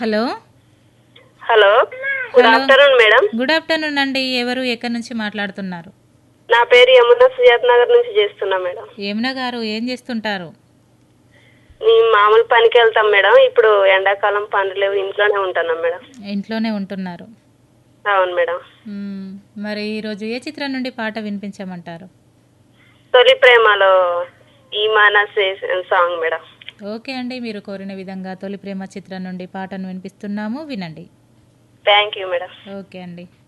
Hello hello good hello. Afternoon madam good afternoon అండి ఎవరు ఎక్కడి నుంచి మాట్లాడుతున్నారు నా పేరు యమున సుజాత్ నగర్ నుంచి చేస్తున్నా మేడం యమున గారు ఏం చేస్తుంటారు మేము మామూలు పనికి వెళ్తాం మేడం ఇప్పుడు ఎండాకాలం పనులు లేవు ఇంట్లోనే ఉంటున్నాం మేడం ఇంట్లోనే ఉంటున్నారు అవును మేడం మ్మ్. మరి ఈరోజు ఏ చిత్రం నుండి పాట వినిపించమంటారు తొలి ప్రేమలో ఈ మానసే సాంగ్ మేడం ఓకే అండి మీరు కోరిన విధంగా తొలి ప్రేమ చిత్రం నుండి పాటను వినిపిస్తున్నాము వినండి థ్యాంక్ యూ మేడం ఓకే అండి